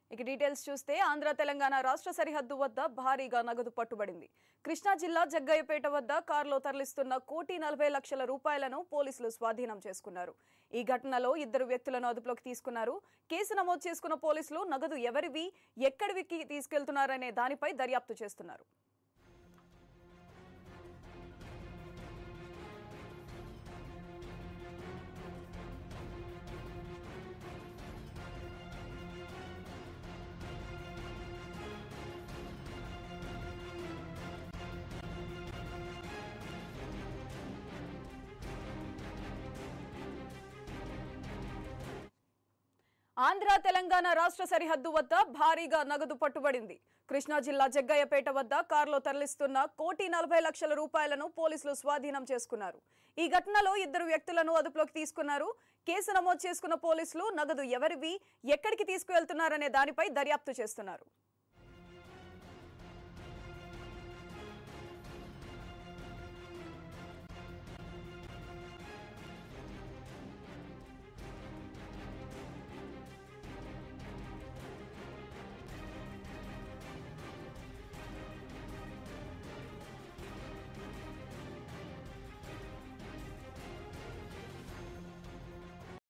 ఇక డీటెయిల్స్ చూస్తే ఆంధ్ర తెలంగాణ రాష్ట్ర సరిహద్దు వద్ద భారీగా నగదు పట్టుబడింది కృష్ణా జిల్లా జగ్గయ్యపేట వద్ద కారులో తరలిస్తున్న కోటి నలభై లక్షల రూపాయలను పోలీసులు స్వాధీనం చేసుకున్నారు ఈ ఘటనలో ఇద్దరు వ్యక్తులను అదుపులోకి తీసుకున్నారు కేసు నమోదు చేసుకున్న పోలీసులు నగదు ఎవరివి ఎక్కడికి తీసుకెళ్తున్నారనే దానిపై దర్యాప్తు చేస్తున్నారు ఆంధ్ర తెలంగాణ రాష్ట్ర సరిహద్దు వద్ద భారీగా నగదు పట్టుబడింది కృష్ణా జిల్లా జగ్గయ్యపేట వద్ద కారులో తరలిస్తున్న కోటి నలభై లక్షల రూపాయలను పోలీసులు స్వాధీనం చేసుకున్నారు ఈ ఘటనలో ఇద్దరు వ్యక్తులను అదుపులోకి తీసుకున్నారు కేసు నమోదు చేసుకున్న పోలీసులు నగదు ఎవరివి ఎక్కడికి తీసుకువెళ్తున్నారనే దానిపై దర్యాప్తు చేస్తున్నారు